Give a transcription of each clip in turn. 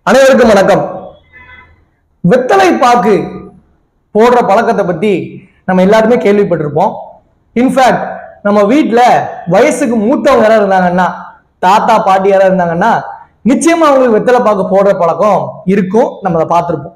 அனைவருக்கும் வணக்கம் வெத்தலை பாக்கு போடுற பழக்கத்தை பத்தி நம்ம எல்லாருமே கேள்விப்பட்டிருப்போம் இன்ஃபேக்ட் நம்ம வீட்ல வயசுக்கு மூத்தவங்க யாராவது இருந்தாங்கன்னா தாத்தா பாட்டி யாராவது இருந்தாங்கன்னா நிச்சயமா அவங்களுக்கு வெத்தலை பாக்கு போடுற பழக்கம் இருக்கும் நம்ம அதை பார்த்திருப்போம்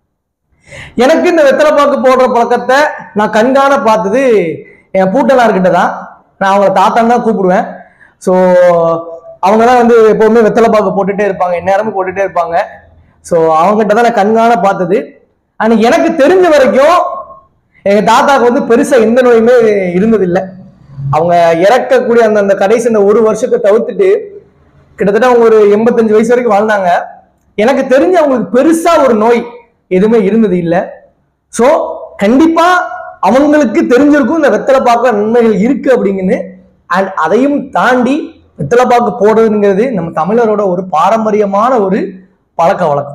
எனக்கு இந்த வெத்தலை பாக்கு போடுற பழக்கத்தை நான் கண்காண பார்த்தது என் பூட்டனார்கிட்ட தான் நான் அவங்கள தாத்தான்னு தான் கூப்பிடுவேன் ஸோ அவங்க தான் வந்து எப்பவுமே வெத்தலை பாக்கு போட்டுட்டே இருப்பாங்க எந்நேரமும் போட்டுட்டே இருப்பாங்க ஸோ அவங்ககிட்ட தான் நான் கண்காண பார்த்தது அண்ட் எனக்கு தெரிஞ்ச வரைக்கும் எங்க தாத்தாக்கு வந்து பெருசா எந்த நோயுமே இருந்ததில்லை அவங்க இறக்கக்கூடிய அந்த அந்த கடைசி அந்த ஒரு வருஷத்தை தவிர்த்துட்டு கிட்டத்தட்ட அவங்க ஒரு எண்பத்தஞ்சு வயசு வரைக்கும் வாழ்ந்தாங்க எனக்கு தெரிஞ்சு அவங்களுக்கு பெருசா ஒரு நோய் எதுவுமே இருந்தது இல்லை ஸோ கண்டிப்பா அவங்களுக்கு தெரிஞ்சிருக்கும் இந்த வெத்தலை பார்க்க நன்மைகள் இருக்கு அப்படிங்கன்னு அண்ட் அதையும் தாண்டி வெத்தலை பாக்கு போடுறதுங்கிறது நம்ம தமிழரோட ஒரு பாரம்பரியமான ஒரு பழக்க வழக்கம்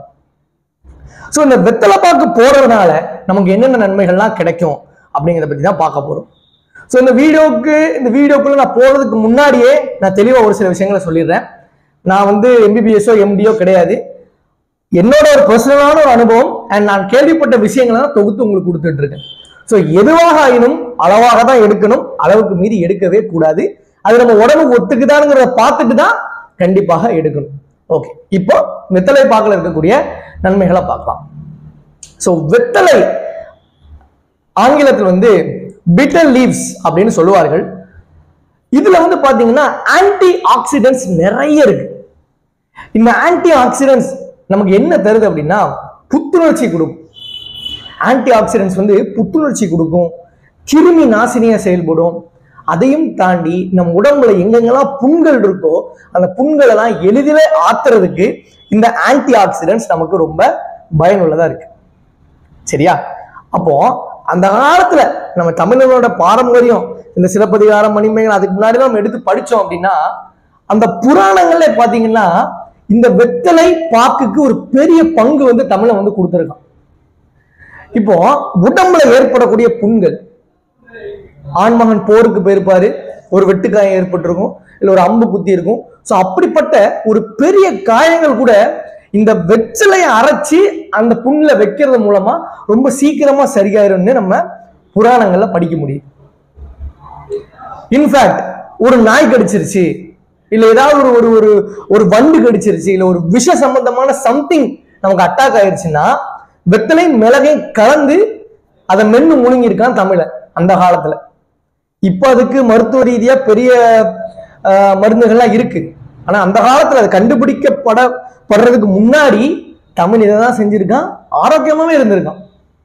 ஸோ இந்த வெத்தலை பாக்கு போடுறதுனால நமக்கு என்னென்ன நன்மைகள்லாம் கிடைக்கும் அப்படிங்கிறத பத்தி தான் பார்க்க போறோம் ஸோ இந்த வீடியோவுக்கு இந்த வீடியோக்குள்ள நான் போறதுக்கு முன்னாடியே நான் தெளிவாக ஒரு சில விஷயங்களை சொல்லிடுறேன் நான் வந்து எம்பிபிஎஸ்ஓ எம்டிஓ கிடையாது என்னோட ஒரு பர்சனலான ஒரு அனுபவம் அண்ட் நான் கேள்விப்பட்ட விஷயங்களை தான் தொகுத்து உங்களுக்கு கொடுத்துட்டு இருக்கேன் ஸோ எதுவாக ஆயினும் அளவாக தான் எடுக்கணும் அளவுக்கு மீறி எடுக்கவே கூடாது அது நம்ம உடம்புக்கு ஒத்துக்குதானுங்கிறத பார்த்துட்டு தான் கண்டிப்பாக எடுக்கணும் ஓகே இப்போ வெத்தலை பாக்கில் இருக்கக்கூடிய நன்மைகளை பார்க்கலாம் ஸோ வெத்தலை ஆங்கிலத்தில் வந்து பிட்டர் லீவ்ஸ் அப்படின்னு சொல்லுவார்கள் இதுல வந்து பாத்தீங்கன்னா ஆன்டி ஆக்சிடென்ட்ஸ் நிறைய இருக்கு இந்த ஆன்டி ஆக்சிடென்ட்ஸ் நமக்கு என்ன தருது அப்படின்னா புத்துணர்ச்சி கொடுக்கும் ஆன்டி ஆக்சிடென்ட்ஸ் வந்து புத்துணர்ச்சி கொடுக்கும் கிருமி நாசினியா செயல்படும் அதையும் தாண்டி நம்ம உடம்புல எங்கெங்கெல்லாம் புண்கள் இருக்கோ அந்த புண்கள் எல்லாம் எளிதில் ஆத்துறதுக்கு இந்த ஆன்டி ஆக்சிடென்ட்ஸ் நமக்கு ரொம்ப பயனுள்ளதா இருக்கு சரியா அப்போ அந்த காலத்துல நம்ம தமிழர்களோட பாரம்பரியம் இந்த சிலப்பதிகாரம் மணிமேகலை அதுக்கு முன்னாடி நம்ம எடுத்து படிச்சோம் அப்படின்னா அந்த புராணங்கள்ல பாத்தீங்கன்னா இந்த வெத்தலை பாக்குக்கு ஒரு பெரிய பங்கு வந்து தமிழை வந்து கொடுத்துருக்கான் இப்போ உடம்புல ஏற்படக்கூடிய புண்கள் ஆண்மகன் போருக்கு போயிருப்பாரு ஒரு வெட்டுக்காயம் ஏற்பட்டிருக்கும் இல்ல ஒரு அம்பு குத்தி இருக்கும் ஸோ அப்படிப்பட்ட ஒரு பெரிய காயங்கள் கூட இந்த வெற்றிலையை அரைச்சி அந்த புண்ணுல வைக்கிறது மூலமா ரொம்ப சீக்கிரமா சரியாயிரும்னு நம்ம புராணங்கள்ல படிக்க முடியும் இன்ஃபேக்ட் ஒரு நாய் கடிச்சிருச்சு இல்ல ஏதாவது ஒரு ஒரு ஒரு ஒரு வண்டு கடிச்சிருச்சு இல்ல ஒரு விஷ சம்பந்தமான சம்திங் நமக்கு அட்டாக் ஆயிருச்சுன்னா வெத்தலை மிளகையும் கலந்து அதை மென்னு முழுங்கியிருக்கான் தமிழ அந்த காலத்துல இப்ப அதுக்கு மருத்துவ ரீதியா பெரிய ஆஹ், மருந்துகள்லாம் இருக்கு ஆனா அந்த காலத்துல அது கண்டுபிடிக்கப்பட படுறதுக்கு முன்னாடி தமிழ் இதை தான் செஞ்சிருக்கான் ஆரோக்கியமாவே இருந்திருக்கான்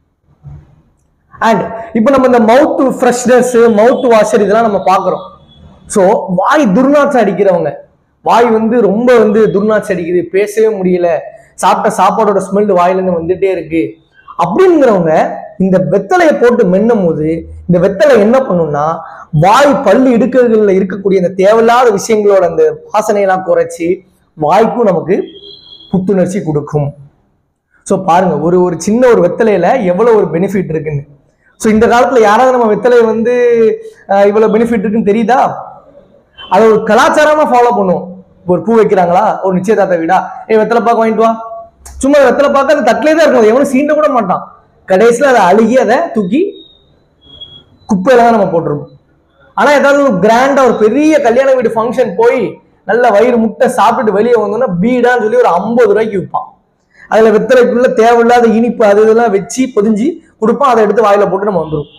அண்ட் இப்போ நம்ம இந்த மவுத் ஃப்ரெஷ்னஸ் மவுத் வாஷர் இதெல்லாம் நம்ம பார்க்குறோம் ஸோ வாய் துர்நாற்றம் அடிக்கிறவங்க வாய் வந்து ரொம்ப வந்து துர்நாற்றம் அடிக்குது பேசவே முடியல சாப்பிட்ட சாப்பாடோட ஸ்மெல் வாயிலேருந்து வந்துட்டே இருக்கு அப்படிங்கிறவங்க இந்த வெத்தலையை போட்டு மென்னும் போது இந்த வெத்தலை என்ன பண்ணும்னா வாய் பல்லு இடுக்குகளில் இருக்கக்கூடிய இந்த தேவையில்லாத விஷயங்களோட அந்த வாசனையெல்லாம் குறைச்சி வாய்க்கும் நமக்கு புத்துணர்ச்சி கொடுக்கும் ஸோ பாருங்க ஒரு ஒரு சின்ன ஒரு வெத்தலையில எவ்வளவு ஒரு பெனிஃபிட் இருக்குன்னு ஸோ இந்த காலத்துல யாராவது நம்ம வெத்தலையை வந்து அஹ், இவ்வளவு பெனிஃபிட் இருக்குன்னு தெரியுதா அதை ஒரு கலாச்சாரமா ஃபாலோ பண்ணுவோம் இப்போ ஒரு பூ வைக்கிறாங்களா ஒரு நிச்சயதார்த்த வீடா ஏய் வெத்தலை பாக்க வாங்கிட்டு வா சும்மா வெத்தலை பார்க்க அது தட்டிலே தான் இருக்கும் எவனும் சீண்ட கூட மாட்டான் கடைசியில் அதை அழுகி அதை தூக்கி குப்பையில தான் நம்ம போட்டிருப்போம் ஆனா ஏதாவது ஒரு கிராண்டா ஒரு பெரிய கல்யாண வீடு ஃபங்க்ஷன் போய் நல்ல வயிறு முட்டை சாப்பிட்டுட்டு வெளியே வந்தோம்னா பீடான்னு சொல்லி ஒரு ஐம்பது ரூபாய்க்கு விற்பான் அதுல வெத்தலைக்குள்ள தேவையில்லாத இனிப்பு அது இதெல்லாம் வச்சு பொதிஞ்சு கொடுப்பான் அதை எடுத்து வாயில போட்டு நம்ம வந்துடும்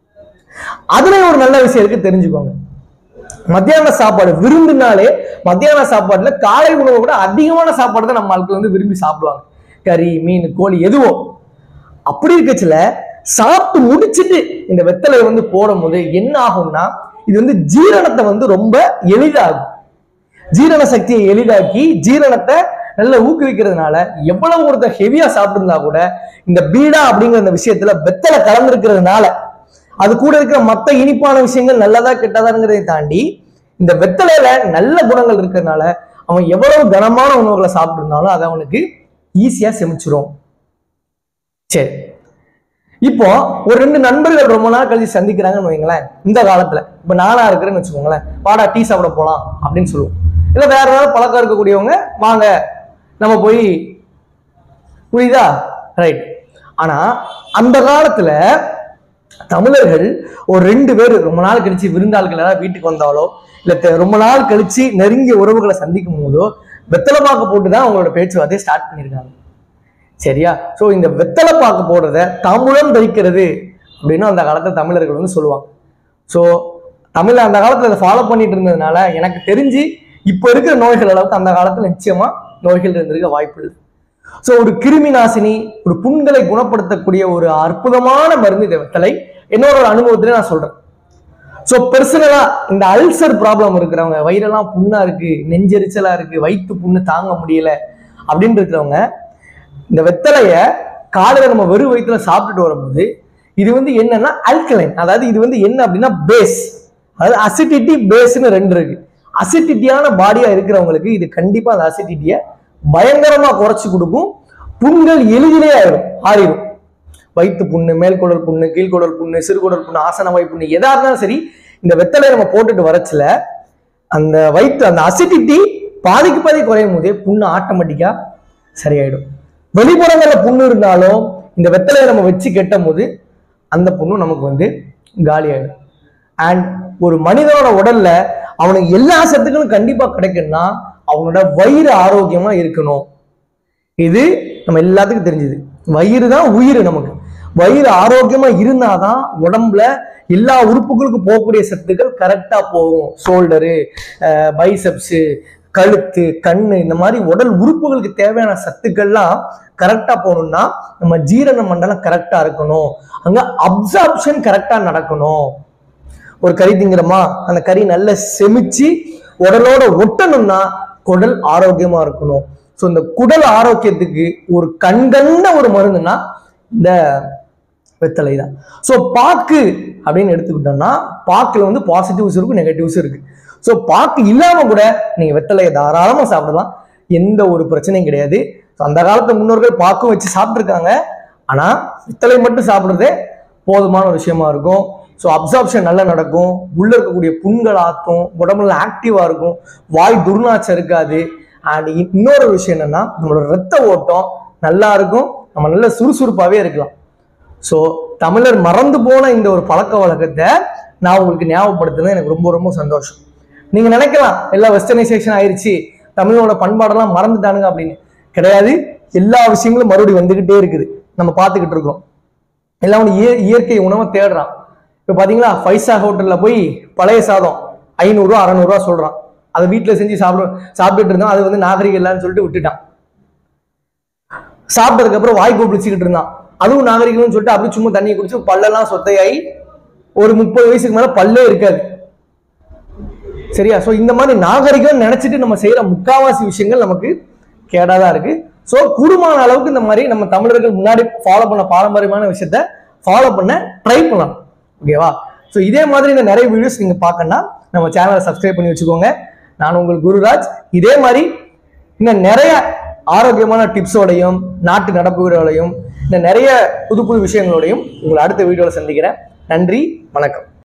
அதுல ஒரு நல்ல விஷயம் இருக்கு தெரிஞ்சுக்கோங்க மத்தியான சாப்பாடு விருந்துனாலே மத்தியான சாப்பாடுல காலை உணவை விட அதிகமான சாப்பாடு தான் நம்ம ஆட்கள் வந்து விரும்பி சாப்பிடுவாங்க கறி மீன் கோழி எதுவோ அப்படி இருக்கச்சுல சாப்பிட்டு முடிச்சிட்டு இந்த வெத்தலையை வந்து போடும் போது என்ன ஆகும்னா இது வந்து ஜீரணத்தை வந்து ரொம்ப எளிதாகும் ஜீரண சக்தியை எளிதாக்கி ஜீரணத்தை நல்ல ஊக்குவிக்கிறதுனால எவ்வளவு ஒருத்தர் ஹெவியா சாப்பிட்டிருந்தா கூட இந்த பீடா அப்படிங்கிற அந்த விஷயத்துல வெத்தலை கலந்துருக்கிறதுனால அது கூட இருக்கிற மத்த இனிப்பான விஷயங்கள் நல்லதா கெட்டதாங்கிறதை தாண்டி இந்த வெத்தலையில நல்ல குணங்கள் இருக்கிறதுனால அவன் எவ்வளவு கனமான உணவுகளை சாப்பிட்டு இருந்தாலும் அது அவனுக்கு ஈஸியா செமிச்சிரும் சரி இப்போ ஒரு ரெண்டு நண்பர்கள் ரொம்ப நாள் கழிச்சு சந்திக்கிறாங்கன்னு வைங்களேன் இந்த காலத்துல இப்ப நானா இருக்கிறேன்னு வச்சுக்கோங்களேன் வாடா டீ சாப்பிட போலாம் அப்படின்னு சொல்லுவோம் இல்ல வேற ஏதாவது பழக்கம் இருக்கக்கூடியவங்க வாங்க நம்ம போய் புரியுதா ரைட் ஆனா அந்த காலத்துல தமிழர்கள் ஒரு ரெண்டு பேர் ரொம்ப நாள் கழிச்சு விருந்தாள்கள் ஏதாவது வீட்டுக்கு வந்தாலோ இல்ல தெ- ரொம்ப நாள் கழிச்சு நெருங்கிய உறவுகளை சந்திக்கும் போதோ வெத்தலை பாக்கு போட்டு தான் அவங்களோட பேச்சுவார்த்தையை ஸ்டார்ட் பண்ணியிருக்காங்க சரியா சோ இந்த வெத்தலை பாக்கு போடுறத தாம்பூலம் தரிக்கிறது அப்படின்னு அந்த காலத்துல தமிழர்கள் வந்து சொல்லுவாங்க ஸோ தமிழ்ல அந்த காலத்துல அதை ஃபாலோ பண்ணிட்டு இருந்ததுனால எனக்கு தெரிஞ்சு இப்போ இருக்கிற நோய்கள் அளவுக்கு அந்த காலத்துல நிச்சயமா நோய்கள் இருந்திருக்க வாய்ப்பு இல்லை ஸோ ஒரு கிருமி நாசினி ஒரு புண்களை குணப்படுத்தக்கூடிய ஒரு அற்புதமான மருந்து இந்த வெத்தலை என்னோட ஒரு அனுபவத்திலே நான் சொல்றேன் ஸோ பர்சனலா இந்த அல்சர் ப்ராப்ளம் இருக்கிறவங்க வயிறெல்லாம் புண்ணா இருக்கு நெஞ்செரிச்சலா இருக்கு வயிற்று புண்ணு தாங்க முடியல அப்படின்னு இருக்கிறவங்க இந்த வெத்தலைய காலையில நம்ம வெறும் வயிற்றுல சாப்பிட்டுட்டு வரும்போது இது வந்து என்னன்னா அல்கலைன் அதாவது இது வந்து என்ன அப்படின்னா பேஸ் அதாவது அசிடிட்டி பேஸ்னு ரெண்டு இருக்கு அசிடிட்டியான பாடியா இருக்கிறவங்களுக்கு இது கண்டிப்பா அந்த அசிடிட்டியை பயங்கரமா குறைச்சு கொடுக்கும் புண்கள் எளிதிலே ஆயிடும் ஆறிடும் வயிற்று புண்ணு மேல்குடல் புண்ணு கீழ்குடல் புண்ணு சிறுகுடல் புண்ணு ஆசன வாய் புண்ணு எதா இருந்தாலும் சரி இந்த வெத்தலையை நம்ம போட்டுட்டு வரச்சுல அந்த வயிற்று அந்த அசிடிட்டி பாதிக்கு பாதி குறையும் போதே புண்ணு ஆட்டோமேட்டிக்கா சரியாயிடும் வெளிப்புறங்கள்ல புண்ணு இருந்தாலும் இந்த வெத்தலையை நம்ம வச்சு கெட்டும் போது அந்த புண்ணும் நமக்கு வந்து காலி ஆயிடும் அண்ட் ஒரு மனிதனோட உடல்ல அவனுக்கு எல்லா சத்துக்களும் கண்டிப்பா கிடைக்கும்னா அவனோட வயிறு ஆரோக்கியமா இருக்கணும் இது நம்ம எல்லாத்துக்கும் தெரிஞ்சது வயிறு தான் உயிர் நமக்கு வயிறு ஆரோக்கியமா இருந்தாதான் உடம்புல எல்லா உறுப்புகளுக்கும் போகக்கூடிய சத்துக்கள் கரெக்டா போகும் ஷோல்டரு பைசப்ஸு கழுத்து கண்ணு இந்த மாதிரி உடல் உறுப்புகளுக்கு தேவையான சத்துக்கள்லாம் கரெக்டா போகணும்னா நம்ம ஜீரண மண்டலம் கரெக்டா இருக்கணும் அங்க அப்சார்ப்ஷன் கரெக்டா நடக்கணும் ஒரு கறி திங்கிறோமா அந்த கறி நல்ல செமிச்சு உடலோட ஒட்டணும்னா குடல் ஆரோக்கியமா இருக்கணும் ஸோ இந்த குடல் ஆரோக்கியத்துக்கு ஒரு கண்கண்ட ஒரு மருந்துன்னா இந்த வெத்தலை தான் ஸோ பாக்கு அப்படின்னு எடுத்துக்கிட்டோம்னா பாக்குல வந்து பாசிட்டிவ்ஸ் இருக்கு நெகட்டிவ்ஸ் இருக்கு ஸோ பாக்கு இல்லாம கூட நீங்க வெத்தலையை தாராளமா சாப்பிடலாம் எந்த ஒரு பிரச்சனையும் கிடையாது ஸோ அந்த காலத்து முன்னோர்கள் பாக்கும் வச்சு சாப்பிட்ருக்காங்க ஆனா வெத்தலை மட்டும் சாப்பிடுறதே போதுமான ஒரு விஷயமா இருக்கும் ஸோ அப்சார்ப்ஷன் நல்லா நடக்கும் உள்ள இருக்கக்கூடிய புண்கள் ஆத்தும் உடம்புல ஆக்டிவா இருக்கும் வாய் துர்நாச்சம் இருக்காது அண்ட் இன்னொரு விஷயம் என்னன்னா நம்மளோட ரத்த ஓட்டம் நல்லா இருக்கும் நம்ம நல்ல சுறுசுறுப்பாகவே இருக்கலாம் ஸோ தமிழர் மறந்து போன இந்த ஒரு பழக்க வழக்கத்தை நான் உங்களுக்கு ஞாபகப்படுத்துனது எனக்கு ரொம்ப ரொம்ப சந்தோஷம் நீங்க நினைக்கலாம் எல்லாம் வெஸ்டர்னைசேஷன் ஆயிருச்சு தமிழோட பண்பாடெல்லாம் மறந்துட்டானுங்க அப்படின்னு கிடையாது எல்லா விஷயங்களும் மறுபடியும் வந்துகிட்டே இருக்குது நம்ம பார்த்துக்கிட்டு இருக்கோம் எல்லாம் வந்து இய இயற்கை உணவை தேடுறான் இப்போ பார்த்தீங்களா ஃபைவ் ஸ்டார் ஹோட்டலில் போய் பழைய சாதம் ஐநூறுரூவா அறநூறுவா சொல்கிறான் அதை வீட்டில் செஞ்சு சாப்பிட சாப்பிட்டுட்டு இருந்தான் அது வந்து நாகரிகம் இல்லைன்னு சொல்லிட்டு விட்டுட்டான் சாப்பிட்டதுக்கு அப்புறம் வாய் பிடிச்சிக்கிட்டு இருந்தான் அதுவும் நாகரிகம்னு சொல்லிட்டு அப்படி சும்மா தண்ணியை குடிச்சு பல்லெல்லாம் சொத்தையாகி ஒரு முப்பது வயசுக்கு மேல பல்லே இருக்காது சரியா சோ இந்த மாதிரி நாகரிகம் நினைச்சிட்டு நம்ம செய்யற முக்காவாசி விஷயங்கள் நமக்கு கேடாதான் இருக்கு சோ கூடுமான அளவுக்கு இந்த மாதிரி நம்ம தமிழர்கள் முன்னாடி ஃபாலோ பண்ண பாரம்பரியமான விஷயத்த ஃபாலோ பண்ண ட்ரை பண்ணலாம் ஓகேவா ஸோ இதே மாதிரி இந்த நிறைய வீடியோஸ் நீங்க பார்க்கணும்னா நம்ம சேனலை சப்ஸ்கிரைப் பண்ணி வச்சுக்கோங்க நான் உங்கள் குருராஜ் இதே மாதிரி இன்னும் நிறைய ஆரோக்கியமான டிப்ஸோடையும் நாட்டு நடப்புகளோடையும் இந்த நிறைய புது புது விஷயங்களோடையும் உங்களை அடுத்த வீடியோவில் சந்திக்கிறேன் நன்றி வணக்கம்